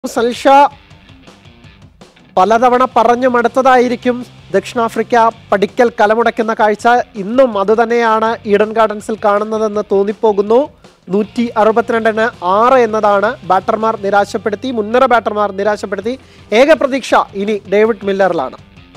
സൽഷ പലതവണ പറഞ്ഞു മടുത്തതായിരിക്കും ദക്ഷിണാഫ്രിക്ക പഠിക്കൽ കലമുടയ്ക്കുന്ന കാഴ്ച ഇന്നും അതുതന്നെയാണ് ഈഡൻ ഗാർഡൻസിൽ കാണുന്നതെന്ന് തോന്നിപ്പോകുന്നു നൂറ്റി അറുപത്തിരണ്ടിന് ആറ് എന്നതാണ് ബാറ്റർമാർ നിരാശപ്പെടുത്തി മുൻനിര ബാറ്റർമാർ നിരാശപ്പെടുത്തി ഏക പ്രതീക്ഷ ഇനി ഡേവിഡ് മില്ലറിലാണ്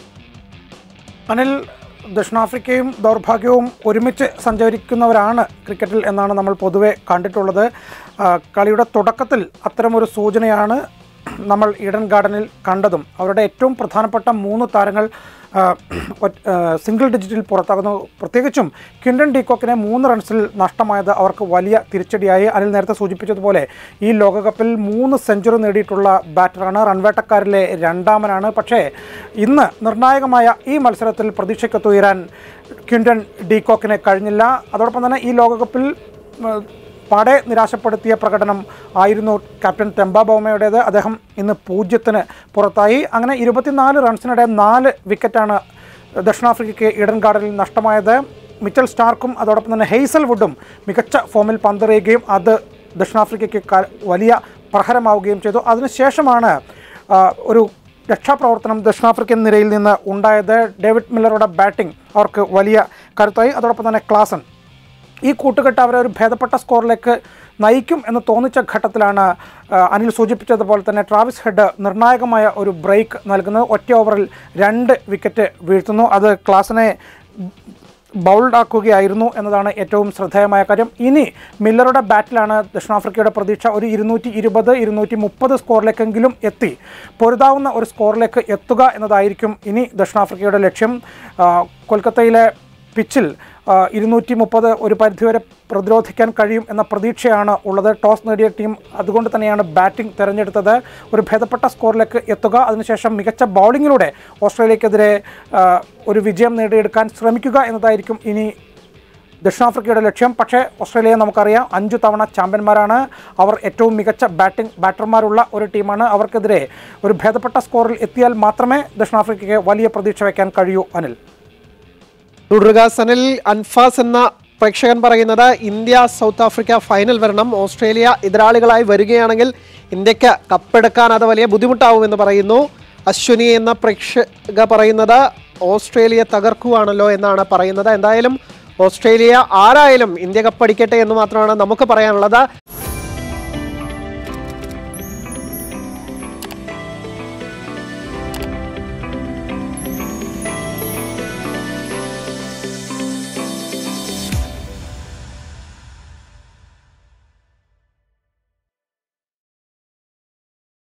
അനിൽ ദക്ഷിണാഫ്രിക്കയും ദൗർഭാഗ്യവും ഒരുമിച്ച് സഞ്ചരിക്കുന്നവരാണ് ക്രിക്കറ്റിൽ എന്നാണ് നമ്മൾ പൊതുവെ കണ്ടിട്ടുള്ളത് ആ, കളിയുടെ തുടക്കത്തിൽ അത്തരമൊരു സൂചനയാണ് നമ്മൾ ഈഡൻ ഗാർഡനിൽ കണ്ടതും അവരുടെ ഏറ്റവും പ്രധാനപ്പെട്ട മൂന്ന് താരങ്ങൾ ആ, ഒറ്റ- ആ, സിംഗിൾ ഡിജിറ്റിൽ പുറത്താകുന്നു പ്രത്യേകിച്ചും ക്വിൻഡൻ ഡീകോക്കിനെ മൂന്ന് റൺസിൽ നഷ്ടമായത് അവർക്ക് വലിയ തിരിച്ചടിയായി അനിൽ നേരത്തെ സൂചിപ്പിച്ചതുപോലെ ഈ ലോകകപ്പിൽ മൂന്ന് സെഞ്ചുറി നേടിയിട്ടുള്ള ബാറ്ററാണ് റൺവേട്ടക്കാരിലെ രണ്ടാമനാണ് പക്ഷേ ഇന്ന് നിർണായകമായ ഈ മത്സരത്തിൽ പ്രതീക്ഷയ്ക്കൊത്തുയരാൻ ക്വിൻഡൻ ഡീകോക്കിന് കഴിഞ്ഞില്ല അതോടൊപ്പം തന്നെ ഈ ലോകകപ്പിൽ ഉം, പാടെ നിരാശപ്പെടുത്തിയ പ്രകടനം ആയിരുന്നു ക്യാപ്റ്റൻ ടെമ്പ ബൗമയുടേത് അദ്ദേഹം ഇന്ന് പൂജ്യത്തിന് പുറത്തായി അങ്ങനെ ഇരുപത്തിനാല് റൺസിനിടെ നാല് വിക്കറ്റാണ് ദക്ഷിണാഫ്രിക്കയ്ക്ക് ഈഡൻ ഗാർഡനിൽ നഷ്ടമായത് മിച്ചൽ സ്റ്റാർക്കും അതോടൊപ്പം തന്നെ ഹെയ്സൽ വുഡും മികച്ച ഫോമിൽ പന്തെറിയുകയും അത് ദക്ഷിണാഫ്രിക്കയ്ക്ക് ക- വലിയ പ്രഹരമാവുകയും ചെയ്തു അതിനുശേഷമാണ് ആ, ഒരു രക്ഷാപ്രവർത്തനം ദക്ഷിണാഫ്രിക്കൻ നിരയിൽ നിന്ന് ഉണ്ടായത് ഡേവിഡ് മില്ലറുടെ ബാറ്റിംഗ് അവർക്ക് വലിയ കരുത്തായി അതോടൊപ്പം തന്നെ ക്ലാസൻ ഈ കൂട്ടുകെട്ട് അവരെ ഒരു ഭേദപ്പെട്ട സ്കോറിലേക്ക് നയിക്കും എന്ന് തോന്നിച്ച ഘട്ടത്തിലാണ് ആ, അനിൽ സൂചിപ്പിച്ചതുപോലെ തന്നെ ട്രാവിസ് ഹെഡ് നിർണായകമായ ഒരു ബ്രേക്ക് നൽകുന്നത് ഒറ്റ ഓവറിൽ രണ്ട് വിക്കറ്റ് വീഴ്ത്തുന്നു അത് ക്ലാസിനെ ബൗൾഡ് ആക്കുകയായിരുന്നു എന്നതാണ് ഏറ്റവും ശ്രദ്ധേയമായ കാര്യം ഇനി മില്ലറുടെ ബാറ്റിലാണ് ദക്ഷിണാഫ്രിക്കയുടെ പ്രതീക്ഷ ഒരു ഇരുന്നൂറ്റി ഇരുപത് ഇരുന്നൂറ്റി മുപ്പത് സ്കോറിലേക്കെങ്കിലും എത്തി പൊരുതാവുന്ന ഒരു സ്കോറിലേക്ക് എത്തുക എന്നതായിരിക്കും ഇനി ദക്ഷിണാഫ്രിക്കയുടെ ലക്ഷ്യം ആ, കൊൽക്കത്തയിലെ പിച്ചിൽ ഇരുന്നൂറ്റി മുപ്പത് ഒരു പരിധിവരെ പ്രതിരോധിക്കാൻ കഴിയും എന്ന പ്രതീക്ഷയാണ് ഉള്ളത് ടോസ് നേടിയ ടീം അതുകൊണ്ട് തന്നെയാണ് ബാറ്റിംഗ് തിരഞ്ഞെടുത്തത് ഒരു ഭേദപ്പെട്ട സ്കോറിലേക്ക് എത്തുക അതിനുശേഷം മികച്ച ബൗളിങ്ങിലൂടെ ഓസ്ട്രേലിയക്കെതിരെ ആ, ഒരു വിജയം നേടിയെടുക്കാൻ ശ്രമിക്കുക എന്നതായിരിക്കും ഇനി ദക്ഷിണാഫ്രിക്കയുടെ ലക്ഷ്യം പക്ഷേ ഓസ്ട്രേലിയ നമുക്കറിയാം അഞ്ചു തവണ ചാമ്പ്യന്മാരാണ് അവർ ഏറ്റവും മികച്ച ബാറ്റിംഗ് ബാറ്റർമാരുള്ള ഒരു ടീമാണ് അവർക്കെതിരെ ഒരു ഭേദപ്പെട്ട സ്കോറിൽ എത്തിയാൽ മാത്രമേ ദക്ഷിണാഫ്രിക്കയ്ക്ക് വലിയ പ്രതീക്ഷ വയ്ക്കാൻ കഴിയൂ അനിൽ തുടരുക സനിൽ അൻഫാസ് എന്ന പ്രേക്ഷകൻ പറയുന്നത് ഇന്ത്യ സൗത്ത് ആഫ്രിക്ക ഫൈനൽ വരണം ഓസ്ട്രേലിയ എതിരാളികളായി വരികയാണെങ്കിൽ ഇന്ത്യക്ക് കപ്പെടുക്കാൻ അത് വലിയ ബുദ്ധിമുട്ടാവുമെന്ന് പറയുന്നു അശ്വിനി എന്ന പ്രേക്ഷക പറയുന്നത് ഓസ്ട്രേലിയ തകർക്കുവാണല്ലോ എന്നാണ് പറയുന്നത് എന്തായാലും ഓസ്ട്രേലിയ ആരായാലും ഇന്ത്യ കപ്പടിക്കട്ടെ എന്ന് മാത്രമാണ് നമുക്ക് പറയാനുള്ളത്